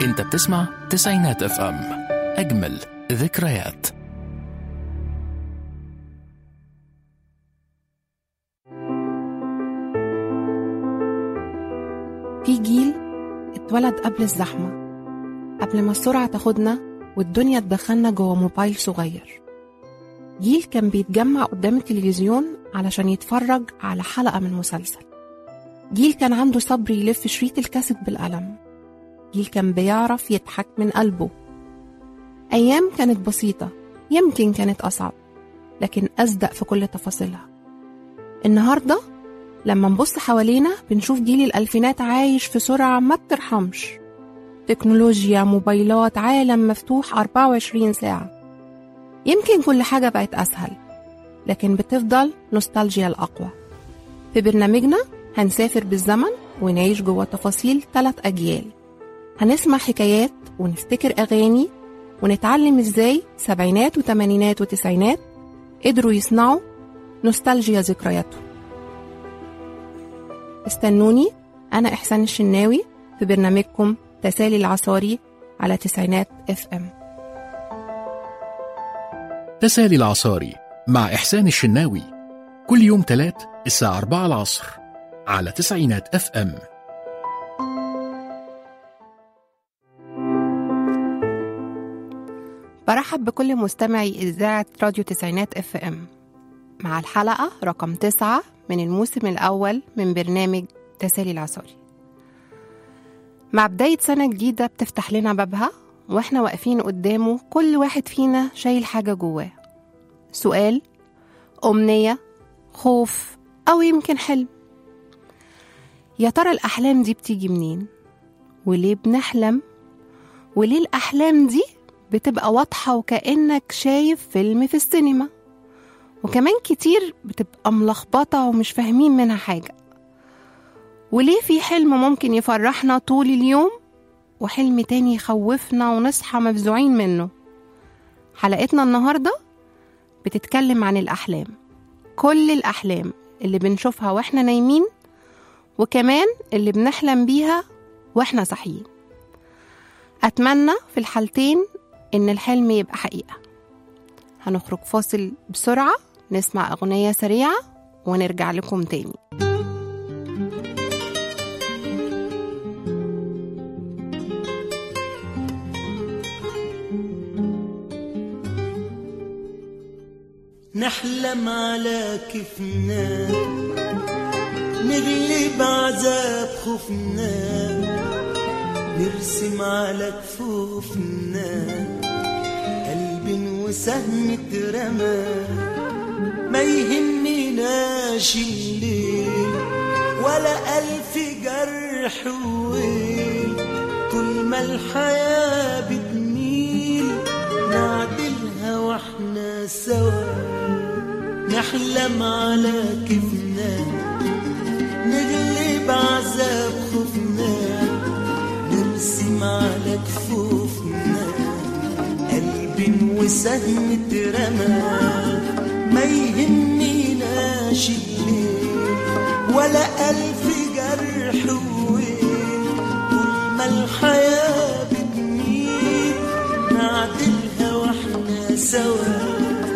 انت بتسمع تسعينات اف ام اجمل ذكريات في جيل اتولد قبل الزحمة قبل ما السرعة تاخدنا والدنيا تدخلنا جوه موبايل صغير جيل كان بيتجمع قدام التلفزيون علشان يتفرج على حلقة من مسلسل جيل كان عنده صبر يلف شريط الكاسيت بالقلم جيل كان بيعرف يضحك من قلبه أيام كانت بسيطة يمكن كانت أصعب لكن أصدق في كل تفاصيلها النهاردة لما نبص حوالينا بنشوف جيل الألفينات عايش في سرعة ما بترحمش تكنولوجيا موبايلات عالم مفتوح 24 ساعة يمكن كل حاجة بقت أسهل لكن بتفضل نوستالجيا الأقوى في برنامجنا هنسافر بالزمن ونعيش جوه تفاصيل ثلاث أجيال هنسمع حكايات ونفتكر أغاني ونتعلم إزاي سبعينات وتمانينات وتسعينات قدروا يصنعوا نوستالجيا ذكرياتهم استنوني أنا إحسان الشناوي في برنامجكم تسالي العصاري على تسعينات اف ام تسالي العصاري مع إحسان الشناوي كل يوم تلات الساعة 4 العصر على تسعينات اف ام برحب بكل مستمعي إذاعة راديو تسعينات اف ام مع الحلقة رقم تسعة من الموسم الأول من برنامج تسالي العصاري مع بداية سنة جديدة بتفتح لنا بابها واحنا واقفين قدامه كل واحد فينا شايل حاجة جواه سؤال أمنية خوف أو يمكن حلم يا ترى الأحلام دي بتيجي منين؟ وليه بنحلم؟ وليه الأحلام دي بتبقى واضحة وكأنك شايف فيلم في السينما وكمان كتير بتبقى ملخبطة ومش فاهمين منها حاجة وليه في حلم ممكن يفرحنا طول اليوم وحلم تاني يخوفنا ونصحى مفزوعين منه حلقتنا النهاردة بتتكلم عن الأحلام كل الأحلام اللي بنشوفها واحنا نايمين وكمان اللي بنحلم بيها واحنا صاحيين أتمنى في الحالتين إن الحلم يبقى حقيقة هنخرج فاصل بسرعة نسمع أغنية سريعة ونرجع لكم تاني نحلم على كيفنا نغلب عذاب خوفنا نرسم على كفوفنا قلب وسهم اترمى ما يهمناش الليل ولا ألف جرح وويل طول ما الحياة بتميل نعدلها واحنا سوا نحلم على كيفنا نغلب عذاب خوفنا نرسم على كفوفنا قلب وسهم اترمى ما يهمناش الليل ولا ألف جرح وويل طول ما الحياة بتميل نعدلها واحنا سوا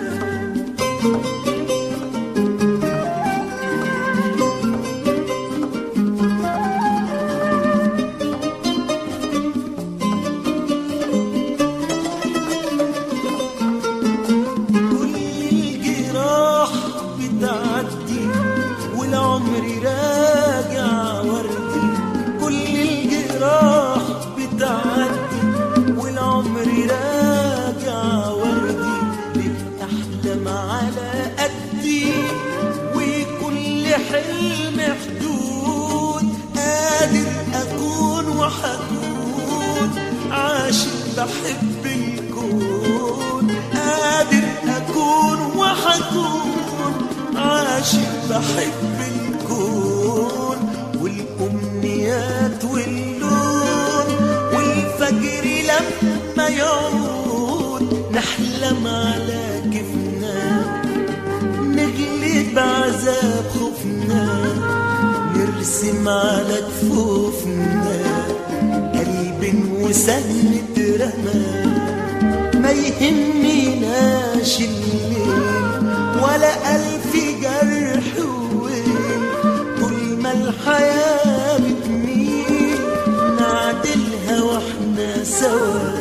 كل الجراح بتعدي والعمر راجع وردي كل الجراح بتعدي والعمر راجع وردي للأحلام على قدي وكل حلم حدود قادر أكون وحكون عاشق بحب الكون قادر أكون وحكون عاشق بحب الكون والأمنيات واللون والفجر لما يعود نحلم على كيفنا نغلب عذاب خوفنا نرسم على كفوفنا قلب وسهم اترمى ما يهمناش الليل ولا ألف جرح وويل طول ما الحياة بتميل نعدلها واحنا سوا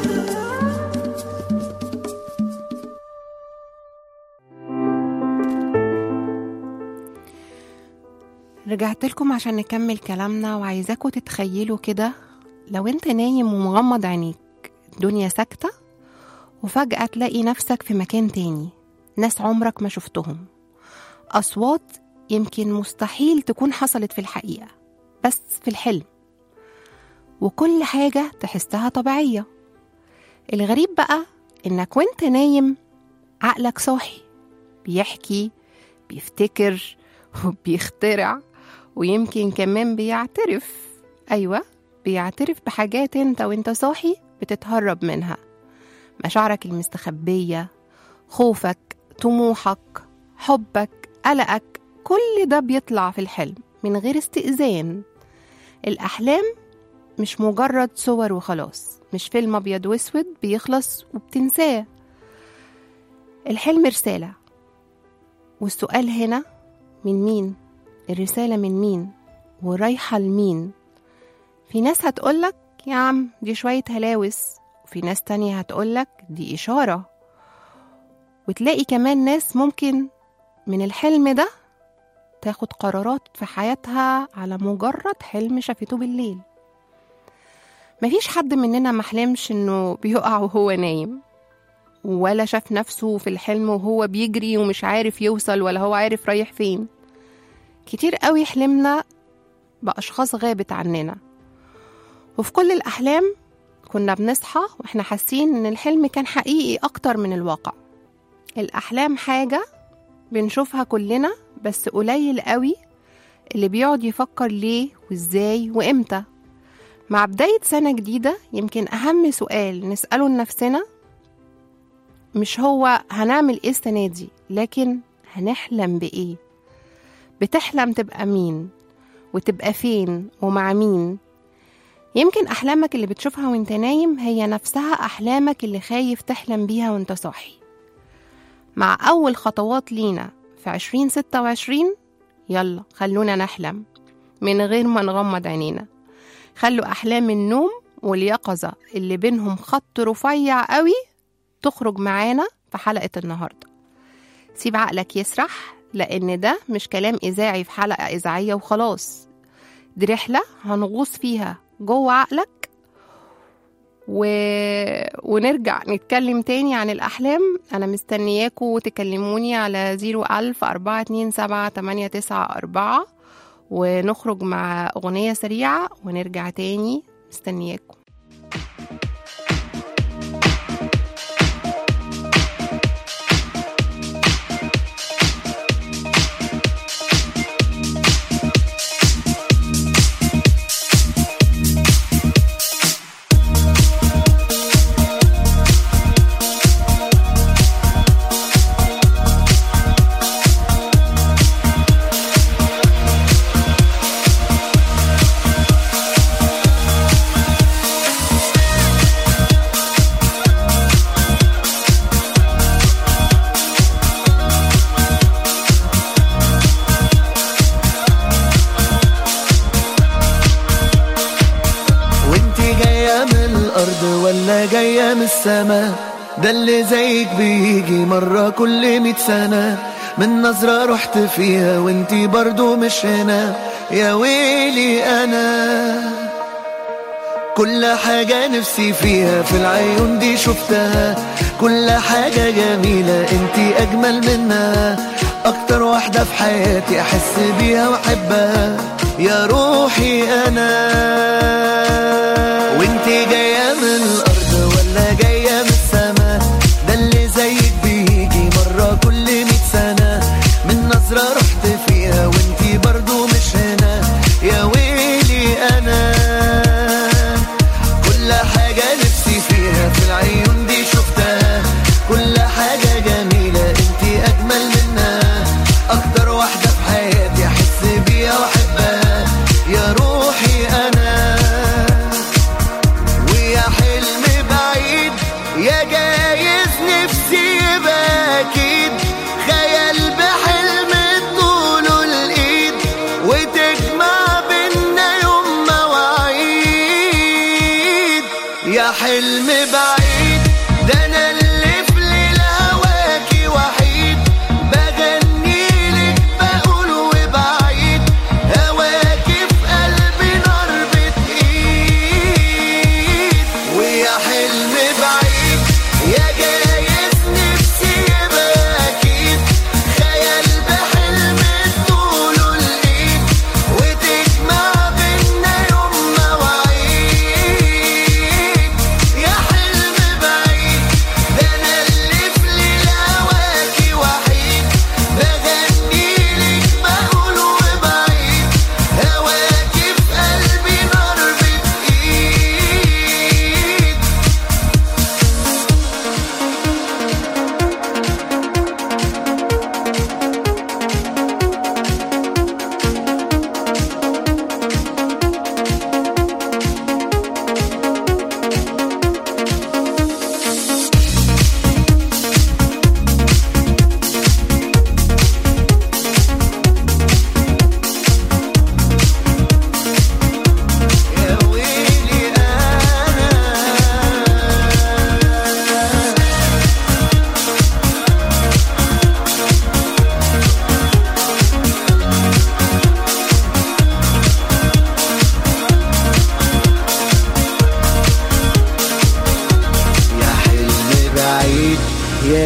رجعت لكم عشان نكمل كلامنا وعايزاكم تتخيلوا كده لو انت نايم ومغمض عينيك الدنيا ساكتة وفجأة تلاقي نفسك في مكان تاني ناس عمرك ما شفتهم أصوات يمكن مستحيل تكون حصلت في الحقيقة بس في الحلم وكل حاجة تحسها طبيعية الغريب بقى إنك وانت نايم عقلك صاحي بيحكي بيفتكر وبيخترع ويمكن كمان بيعترف أيوة بيعترف بحاجات انت وانت صاحي بتتهرب منها مشاعرك المستخبية خوفك طموحك حبك قلقك كل ده بيطلع في الحلم من غير استئذان الأحلام مش مجرد صور وخلاص مش فيلم أبيض وأسود بيخلص وبتنساه الحلم رسالة والسؤال هنا من مين الرسالة من مين ورايحة لمين في ناس هتقولك يا عم دي شوية هلاوس وفي ناس تانية هتقولك دي إشارة وتلاقي كمان ناس ممكن من الحلم ده تاخد قرارات في حياتها على مجرد حلم شافته بالليل مفيش حد مننا محلمش انه بيقع وهو نايم ولا شاف نفسه في الحلم وهو بيجري ومش عارف يوصل ولا هو عارف رايح فين كتير قوي حلمنا بأشخاص غابت عننا وفي كل الأحلام كنا بنصحى واحنا حاسين ان الحلم كان حقيقي أكتر من الواقع الأحلام حاجة بنشوفها كلنا بس قليل قوي اللي بيقعد يفكر ليه وازاي وامتى مع بداية سنة جديدة يمكن أهم سؤال نسأله لنفسنا مش هو هنعمل ايه السنة دي لكن هنحلم بإيه بتحلم تبقى مين وتبقى فين ومع مين يمكن أحلامك اللي بتشوفها وانت نايم هي نفسها أحلامك اللي خايف تحلم بيها وانت صاحي مع أول خطوات لينا في عشرين ستة وعشرين يلا خلونا نحلم من غير ما نغمض عينينا خلوا أحلام النوم واليقظة اللي بينهم خط رفيع قوي تخرج معانا في حلقة النهاردة سيب عقلك يسرح لأن ده مش كلام إذاعي في حلقة إذاعية وخلاص دي رحلة هنغوص فيها جوه عقلك و... ونرجع نتكلم تاني عن الأحلام أنا مستنياكوا تكلموني على زيرو ألف أربعة اتنين سبعة تمانية تسعة أربعة ونخرج مع أغنية سريعة ونرجع تاني مستنياكوا وانتي جاية من الأرض ولا جاية من السما ده اللي زيك بيجي مرة كل مية سنة من نظرة رحت فيها وانتي برضو مش هنا يا ويلي أنا كل حاجة نفسي فيها في العيون دي شفتها كل حاجة جميلة انتي أجمل منها أكتر واحدة في حياتي أحس بيها وأحبها يا روحي أنا وانتي جاية من الأرض ولا جاية من السما ده اللي زيك بيجي مرة كل مية سنة من نظرة رحت فيها وانتي برضو مش هنا يا ويلي أنا كل حاجة نفسي فيها في العيون دي شفتها كل حاجة جميلة انتي أجمل منها أكتر واحدة في حياتي أحس بيها وأحبها يا روحي أنا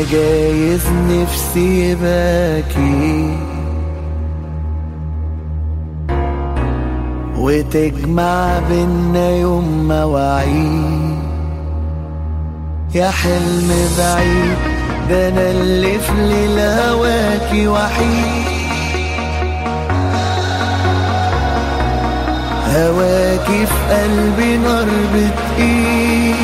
جايز نفسي يباكي وتجمع بينا يوم مواعيد يا حلم بعيد ده انا اللي في ليل هواكي وحيد هواكي في قلبي نار بتقيد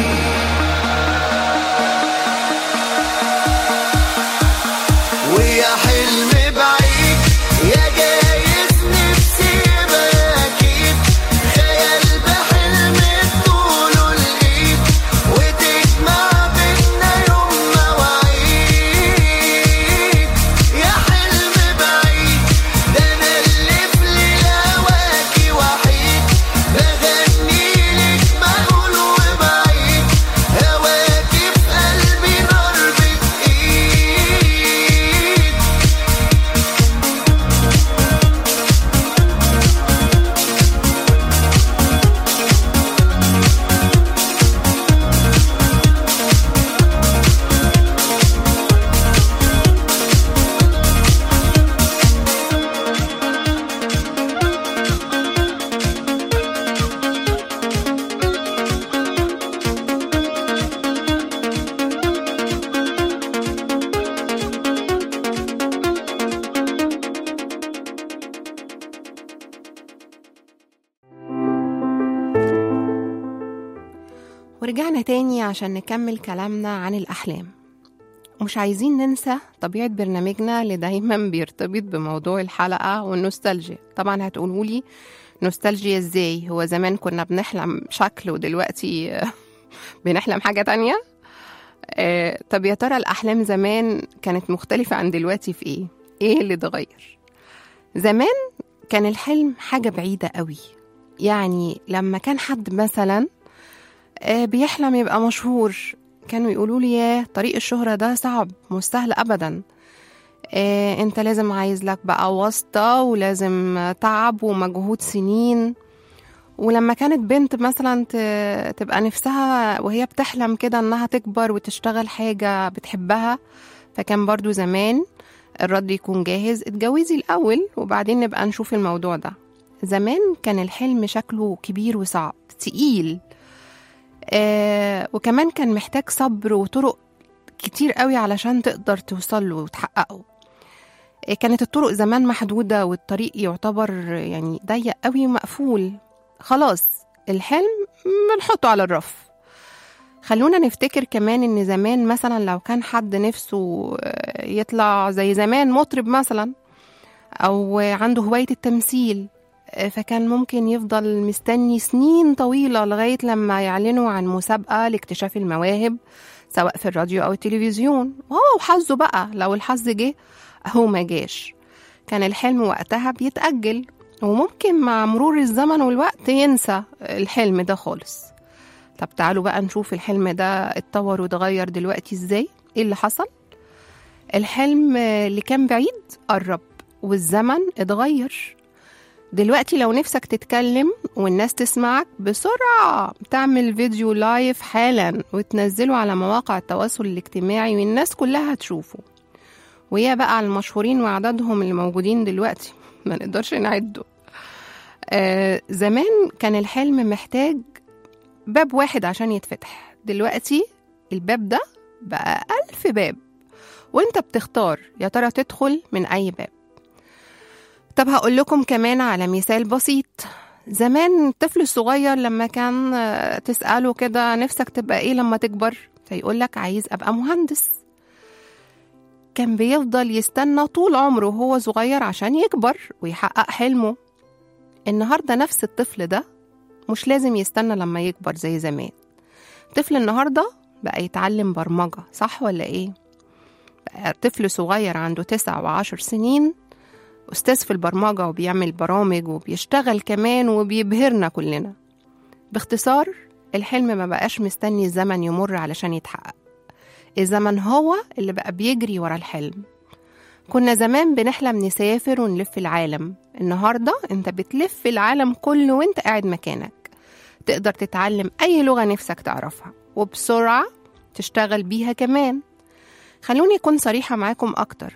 ويا حلم بعيد يا جايز نفسي باكيد خيال بحلم طوله الايد وتجمع بينا يوم مواعيد يا حلم بعيد ده انا اللي في ليل هواكي وحيد بغني لك معقول وبعيد هواكي في قلبي نار بتقيد ورجعنا تاني عشان نكمل كلامنا عن الأحلام ومش عايزين ننسى طبيعة برنامجنا اللي دايما بيرتبط بموضوع الحلقة والنوستالجيا طبعا هتقولولي نوستالجيا ازاي هو زمان كنا بنحلم شكل ودلوقتي بنحلم حاجة تانية آه، طب يا ترى الأحلام زمان كانت مختلفة عن دلوقتي في ايه؟ ايه اللي اتغير؟ زمان كان الحلم حاجة بعيدة قوي يعني لما كان حد مثلا آه، بيحلم يبقى مشهور كانوا يقولوا لي ياه طريق الشهرة ده صعب مش سهل أبدا آه، انت لازم عايز لك بقى واسطة ولازم تعب ومجهود سنين ولما كانت بنت مثلا ت- تبقى نفسها وهي بتحلم كده انها تكبر وتشتغل حاجة بتحبها فكان برضو زمان الرد يكون جاهز اتجوزي الأول وبعدين نبقى نشوف الموضوع ده زمان كان الحلم شكله كبير وصعب تقيل آه وكمان كان محتاج صبر وطرق كتير قوي علشان تقدر توصل له وتحققه آه كانت الطرق زمان محدودة والطريق يعتبر يعني ضيق قوي ومقفول خلاص الحلم بنحطه على الرف خلونا نفتكر كمان ان زمان مثلا لو كان حد نفسه آه، يطلع زي زمان مطرب مثلا او عنده هواية التمثيل آه، فكان ممكن يفضل مستني سنين طويلة لغاية لما يعلنوا عن مسابقة لاكتشاف المواهب سواء في الراديو أو التلفزيون وهو وحظه بقى لو الحظ جه أهو ما جاش كان الحلم وقتها بيتأجل وممكن مع مرور الزمن والوقت ينسى الحلم ده خالص طب تعالوا بقى نشوف الحلم ده اتطور واتغير دلوقتي ازاي ايه اللي حصل الحلم اللي كان بعيد قرب والزمن اتغير دلوقتي لو نفسك تتكلم والناس تسمعك بسرعة تعمل فيديو لايف حالا وتنزله على مواقع التواصل الاجتماعي والناس كلها تشوفه ويا بقى على المشهورين وعددهم اللي موجودين دلوقتي ما نقدرش نعده آه زمان كان الحلم محتاج باب واحد عشان يتفتح دلوقتي الباب ده بقى ألف باب وانت بتختار يا ترى تدخل من أي باب طب هقول لكم كمان على مثال بسيط زمان الطفل الصغير لما كان آه، تسأله كده نفسك تبقى ايه لما تكبر فيقول لك عايز ابقى مهندس كان بيفضل يستنى طول عمره وهو صغير عشان يكبر ويحقق حلمه النهاردة نفس الطفل ده مش لازم يستنى لما يكبر زي زمان طفل النهاردة بقى يتعلم برمجة صح ولا ايه؟ بقى طفل صغير عنده تسع وعشر سنين أستاذ في البرمجة وبيعمل برامج وبيشتغل كمان وبيبهرنا كلنا باختصار الحلم ما بقاش مستني الزمن يمر علشان يتحقق الزمن هو اللي بقى بيجري ورا الحلم كنا زمان بنحلم نسافر ونلف العالم النهاردة انت بتلف العالم كله وانت قاعد مكانك تقدر تتعلم أي لغة نفسك تعرفها وبسرعة تشتغل بيها كمان خلوني أكون صريحة معاكم أكتر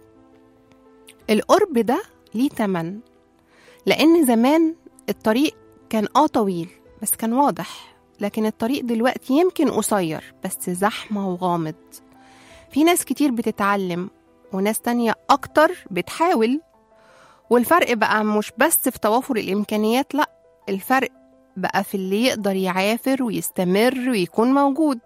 القرب ده ليه تمن لأن زمان الطريق كان آه طويل بس كان واضح لكن الطريق دلوقتي يمكن قصير بس زحمة وغامض في ناس كتير بتتعلم وناس تانية أكتر بتحاول والفرق بقى مش بس في توافر الإمكانيات لأ الفرق بقى في اللي يقدر يعافر ويستمر ويكون موجود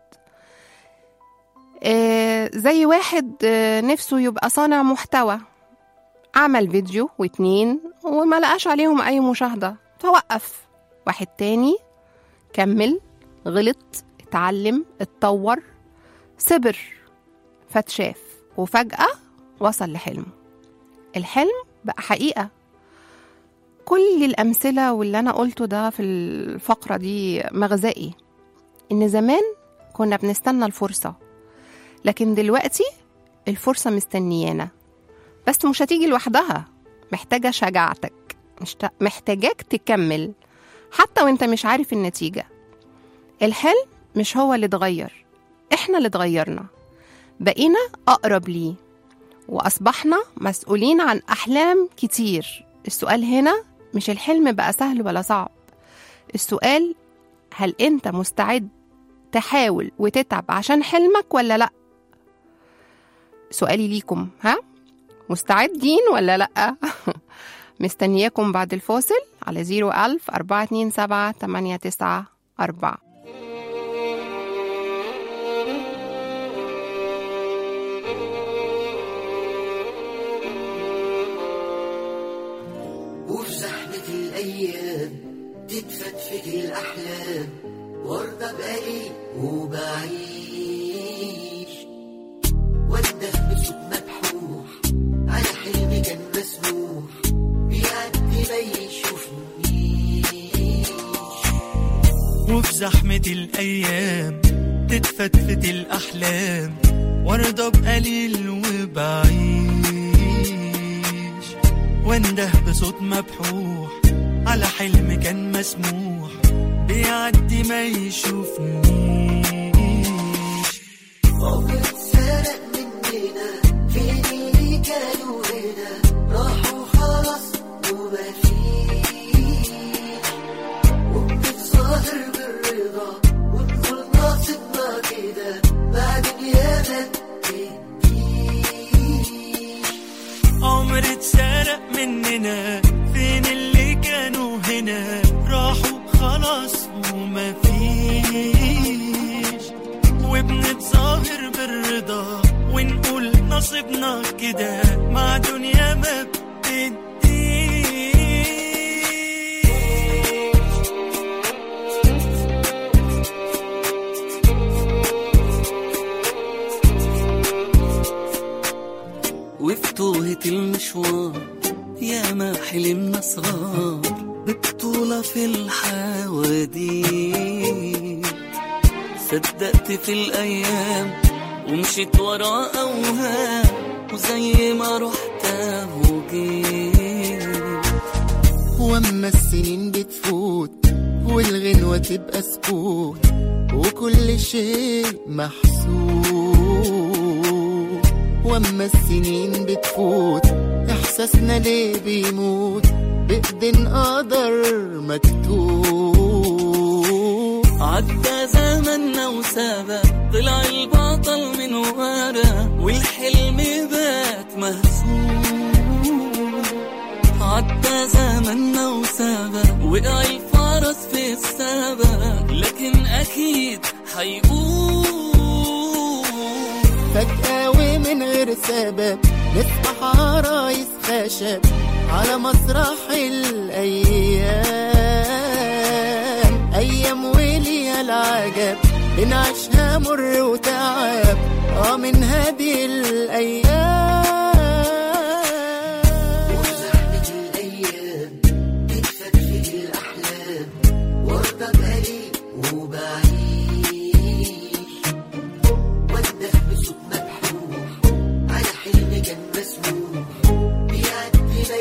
آه زي واحد آه نفسه يبقى صانع محتوى عمل فيديو واتنين وما لقاش عليهم أي مشاهدة فوقف واحد تاني كمل غلط اتعلم اتطور صبر فاتشاف وفجأة وصل لحلمه الحلم بقى حقيقة كل الأمثلة واللي أنا قلته ده في الفقرة دي مغزائي إن زمان كنا بنستنى الفرصة لكن دلوقتي الفرصة مستنيانا بس مش هتيجي لوحدها محتاجة شجاعتك مشت- محتاجاك تكمل حتى وانت مش عارف النتيجة الحلم مش هو اللي اتغير احنا اللي اتغيرنا بقينا أقرب ليه وأصبحنا مسؤولين عن أحلام كتير السؤال هنا مش الحلم بقى سهل ولا صعب السؤال هل أنت مستعد تحاول وتتعب عشان حلمك ولا لأ سؤالي ليكم ها مستعدين ولا لأ مستنياكم بعد الفاصل على 01000 427 894 وفي زحمة الأيام تتفتفت الأحلام وارضى بقليل وبعيش وانده بصوت مبحوح على حلم كان مسموح بيعدي ما يشوفنيش وفي زحمة الأيام تتفتفت الأحلام وارضى بقليل وبعيش وانده بصوت مبحوح على حلم كان مسموح بيعدي ما يشوفنيش عمر اتسرق مننا فين اللي كانوا هنا راحوا خلاص ومفيش وبنتظاهر بالرضا ونقول ناصبنا كده بعدين يا ما تديش عمر اتسرق مننا فين اللي كانوا هنا راحوا خلاص ومفيش وبنتظاهر بالرضا ونقول نصيبنا كده مع دنيا ما بتديش وفي توهة المشوار يا ما حلمنا صغار ببطولة في الحواديت صدقت في الأيام ومشيت ورا أوهام وزي ما رحت وجيت واما السنين بتفوت والغنوة تبقى سكوت وكل شيء محسوب واما السنين بتفوت احساسنا ليه بيموت بإيدين قدر مكتوب عدى زمننا وسابق طلع البطل من ورا والحلم بات مهزوم عدى زمننا وسابق وقع الفرس في السبق لكن اكيد هيقوم فجأة ومن غير سبب نصبح عرايس خشب على مسرح الأيام أيام وليها العجب بنعيشها مر وتعب اه من هذه الأيام وزحمة الأيام تتفتفت الأحلام وارضى بقليل وبعيش وانده بصوت مبحوح على حلم كان مسموح بيعدي ما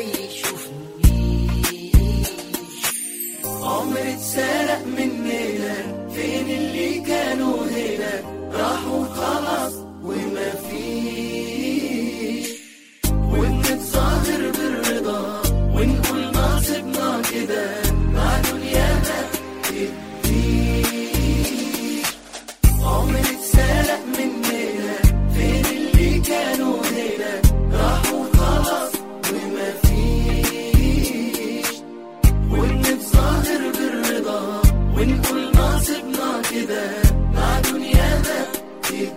يشوفنيش عمر اتسرق مننا فين اللي كانوا هنا راحوا خلاص وما فيش ونقول نصيبنا كده مع دنيا ما بتديش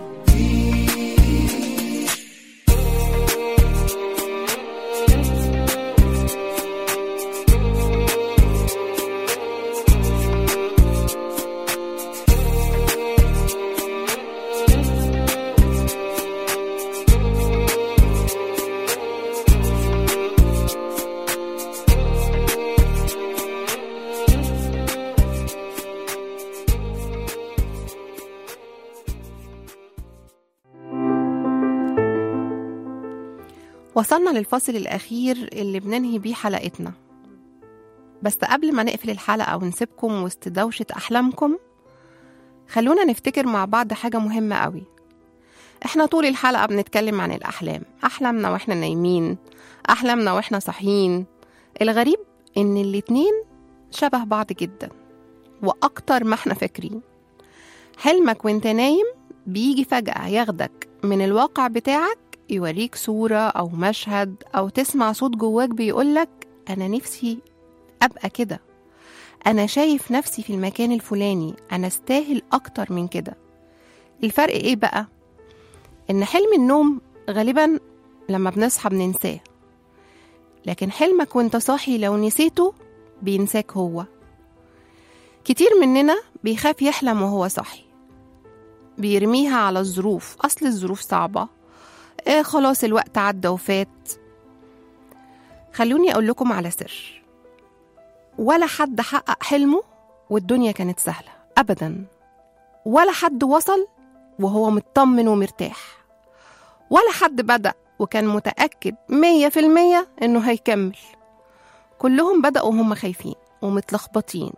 وصلنا للفاصل الأخير اللي بننهي بيه حلقتنا بس قبل ما نقفل الحلقة ونسيبكم وسط دوشة أحلامكم خلونا نفتكر مع بعض حاجة مهمة قوي احنا طول الحلقة بنتكلم عن الأحلام أحلامنا واحنا نايمين أحلامنا واحنا صاحيين الغريب إن الاتنين شبه بعض جدا وأكتر ما احنا فاكرين حلمك وانت نايم بيجي فجأة ياخدك من الواقع بتاعك يوريك صورة أو مشهد أو تسمع صوت جواك بيقولك أنا نفسي أبقى كده أنا شايف نفسي في المكان الفلاني أنا استاهل أكتر من كده الفرق إيه بقى؟ إن حلم النوم غالبا لما بنصحى بننساه لكن حلمك وانت صاحي لو نسيته بينساك هو كتير مننا بيخاف يحلم وهو صاحي بيرميها على الظروف أصل الظروف صعبة آه خلاص الوقت عدى وفات خلوني أقول لكم على سر ولا حد حقق حلمه والدنيا كانت سهلة أبدا ولا حد وصل وهو مطمن ومرتاح ولا حد بدأ وكان متأكد مية في المية إنه هيكمل كلهم بدأوا وهم خايفين ومتلخبطين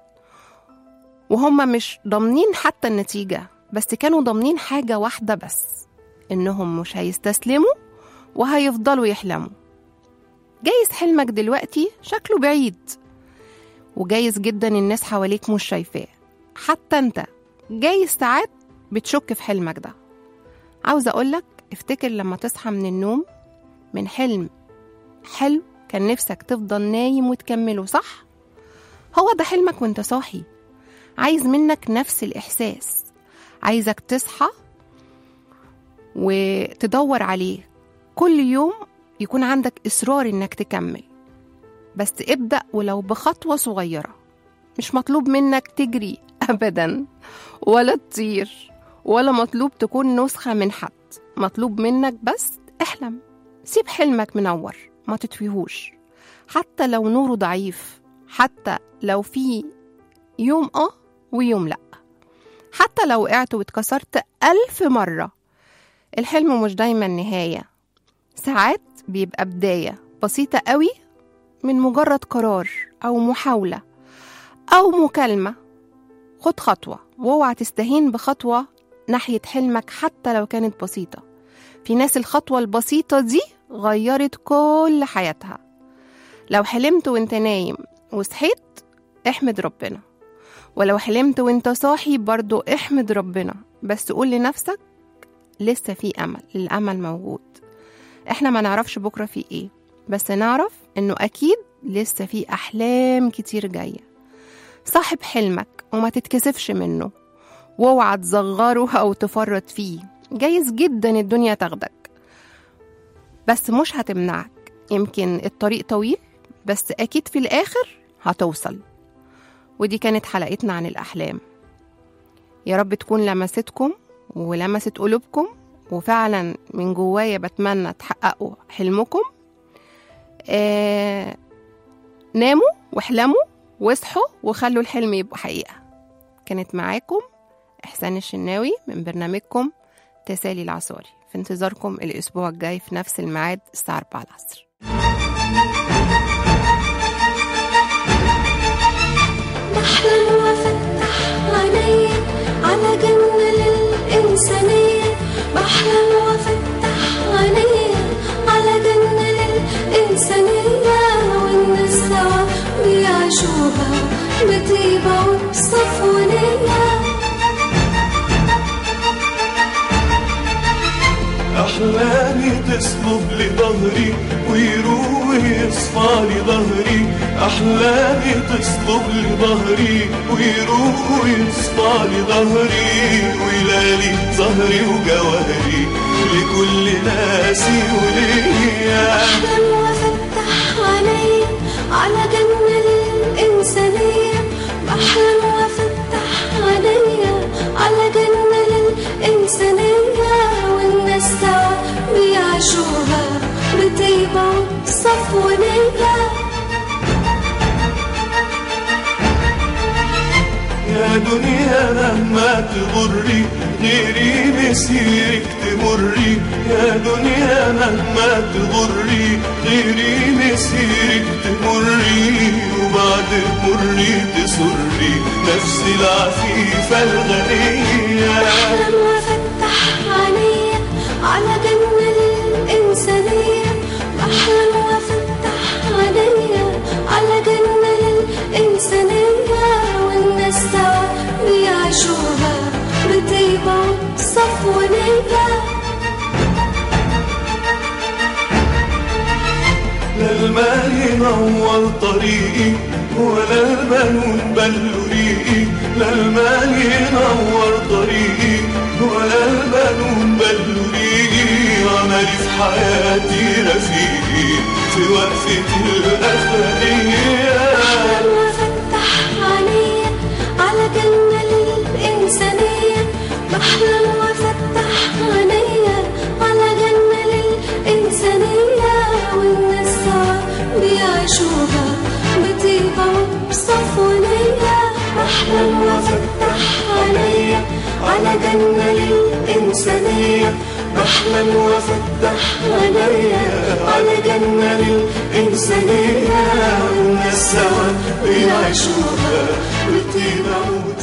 وهم مش ضامنين حتى النتيجة بس كانوا ضامنين حاجة واحدة بس إنهم مش هيستسلموا وهيفضلوا يحلموا جايز حلمك دلوقتي شكله بعيد وجايز جدا الناس حواليك مش شايفاه حتى انت جايز ساعات بتشك في حلمك ده عاوزة أقولك افتكر لما تصحى من النوم من حلم حلو كان نفسك تفضل نايم وتكمله صح؟ هو ده حلمك وانت صاحي عايز منك نفس الإحساس عايزك تصحى وتدور عليه كل يوم يكون عندك إصرار إنك تكمل بس ابدأ ولو بخطوة صغيرة مش مطلوب منك تجري أبدا ولا تطير ولا مطلوب تكون نسخة من حد مطلوب منك بس احلم سيب حلمك منور ما تطفيهوش حتى لو نوره ضعيف حتى لو في يوم اه ويوم لأ حتى لو وقعت واتكسرت ألف مرة الحلم مش دايما نهاية ساعات بيبقى بداية بسيطة قوي من مجرد قرار أو محاولة أو مكالمة خد خطوة واوعى تستهين بخطوة ناحية حلمك حتى لو كانت بسيطة في ناس الخطوة البسيطة دي غيرت كل حياتها لو حلمت وانت نايم وصحيت احمد ربنا ولو حلمت وانت صاحي برضو احمد ربنا بس قول لنفسك لسه في أمل الأمل موجود احنا ما نعرفش بكرة في ايه بس نعرف انه اكيد لسه في احلام كتير جايه صاحب حلمك وما تتكسفش منه واوعى تصغره او تفرط فيه جايز جدا الدنيا تاخدك بس مش هتمنعك يمكن الطريق طويل بس اكيد في الاخر هتوصل ودي كانت حلقتنا عن الاحلام يا رب تكون لمستكم ولمست قلوبكم وفعلا من جوايا بتمنى تحققوا حلمكم آه ناموا واحلموا واصحوا وخلوا الحلم يبقى حقيقة كانت معاكم إحسان الشناوي من برنامجكم تسالي العصاري في انتظاركم الأسبوع الجاي في نفس الميعاد الساعة 4 العصر بحلم وافتح عيني على جنة للإنسانية بحلم وافتح عيني على جنة للإنسانية والناس سوا بيعيشوها بطيبة وبصفونية أحلامي تصلب لظهري ويروح يصفى لي ظهري أحلامي تصلب لظهري ويروح يصفى لي ظهري ويلالي ظهري وجوهري لكل ناسي وليا أحلم وأفتح عيني على جنة للإنسانية بحلم وأفتح عيني على جنة للإنسانية والناس سوا بيعيشوها بطيبة وصفونية يا دنيا مهما تغري غيري مسيرك تمري يا دنيا مهما تغري غيري مسيرك تمري وبعد مري تسري نفسي العفيفة الغنية أحلم وأفتح عيني على جنة للإنسانية بحلم وأفتح عيني على جنة للإنسانية والناس سوا بيعيشوها بطيبة وصفونية لا المال ينور طريقي ولا البنون بلوا ريقي لا المال ينور طريقي ولا البنون بلوا ريقي عملي في حياتي رفيقي في وقفة الأخرية أحلم وأفتح عيني على جنة للإنسانية بحلم وأفتح عيني على جنة للإنسانية والناس سوا بيعيشوها بطيبة وبصفونية بحلم وأفتح عيني على جنة للإنسانية بحلم وأفتح عيني على جنة للإنسانية والناس سوا بيعيشوها بطيبة